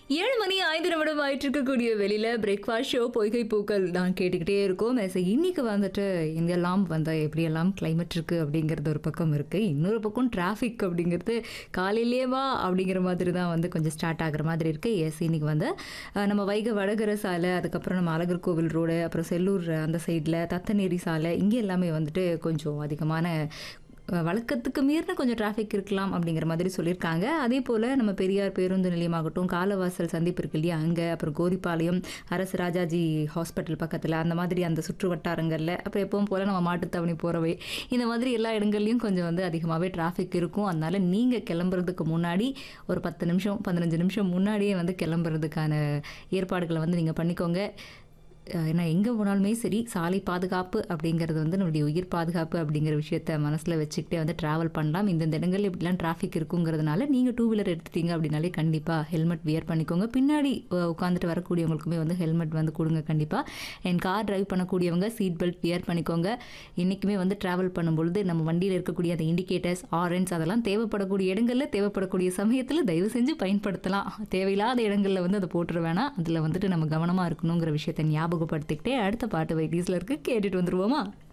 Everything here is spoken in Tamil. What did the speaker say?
ஏழு மணி ஐந்து நிமிடம் ஆயிட்டு இருக்கக்கூடிய வெளியில பிரேக்ஃபாஸ்ட் ஷோ பொய்கை பூக்கள் தான் கேட்டுக்கிட்டே இருக்கோம் மேச இன்னைக்கு வந்துட்டு எங்கெல்லாம் வந்தா எப்படியெல்லாம் கிளைமேட் இருக்கு அப்படிங்கிறது ஒரு பக்கம் இருக்கு இன்னொரு பக்கம் டிராஃபிக் அப்படிங்கிறது காலையிலேயே வா அப்படிங்கிற மாதிரி தான் வந்து கொஞ்சம் ஸ்டார்ட் ஆகுற மாதிரி இருக்கு எஸ் இன்னைக்கு வந்து அஹ், நம்ம வைகை வடகர சாலை அதுக்கப்புறம் நம்ம அழகர் கோவில் ரோடு அப்புறம் செல்லூர் அந்த சைடில் தத்தநேரி சாலை இங்கே எல்லாமே வந்துட்டு கொஞ்சம் அதிகமான அஹ் வழக்கத்துக்கு மீறின கொஞ்சம் டிராஃபிக் இருக்கலாம் அப்படிங்கிற மாதிரி சொல்லியிருக்காங்க அதே போல் நம்ம பெரியார் பேருந்து நிலையமாகட்டும் காலவாசல் சந்திப்பு இருக்கு இல்லையா அங்கே அப்புறம் கோரிப்பாளையம் அரசு ராஜாஜி ஹாஸ்பிட்டல் பக்கத்தில் அந்த மாதிரி அந்த சுற்று வட்டாரங்களில் அப்புறம் எப்பவும் போல் நம்ம மாட்டுத்தாவணி போகிறவை இந்த மாதிரி எல்லா இடங்கள்லையும் கொஞ்சம் வந்து அதிகமாகவே டிராஃபிக் இருக்கும் அதனால நீங்கள் கிளம்புறதுக்கு முன்னாடி ஒரு பத்து நிமிஷம் பதினஞ்சு நிமிஷம் முன்னாடியே வந்து கிளம்புறதுக்கான ஏற்பாடுகளை வந்து நீங்கள் பண்ணிக்கோங்க அஹ் ஏன்னா எங்கே போனாலுமே சரி சாலை பாதுகாப்பு அப்படிங்கிறது வந்து நம்மளுடைய உயிர் பாதுகாப்பு அப்படிங்கிற விஷயத்த மனசில் வச்சுக்கிட்டே வந்து ட்ராவல் பண்ணலாம் இந்தந்த இடங்கள் இப்படிலாம் டிராஃபிக் இருக்குங்கிறதுனால நீங்கள் டூ வீலர் எடுத்துட்டீங்க அப்படின்னாலே கண்டிப்பாக ஹெல்மெட் வியர் பண்ணிக்கோங்க பின்னாடி அஹ், உட்காந்துட்டு வரக்கூடியவங்களுக்குமே வந்து ஹெல்மெட் வந்து கொடுங்க கண்டிப்பாக என் கார் டிரைவ் பண்ணக்கூடியவங்க சீட் பெல்ட் வியர் பண்ணிக்கோங்க இன்றைக்குமே வந்து ட்ராவல் பண்ணும்பொழுது நம்ம வண்டியில் இருக்கக்கூடிய அந்த இண்டிகேட்டர்ஸ் ஆரன்ஸ் அதெல்லாம் தேவைப்படக்கூடிய இடங்களில் தேவைப்படக்கூடிய சமயத்தில் தயவு செஞ்சு பயன்படுத்தலாம் தேவையில்லாத இடங்களில் வந்து அதை போட்டுற வேணாம் அதில் வந்துட்டு நம்ம கவனமாக இருக்கணுங்கிற விஷயத்தை ஞாபகப்படுத்திக்கிட்டே அடுத்த பாட்டு வைத்தீஸில் இருக்கு கேட்டுட்டு வந்துருவோமா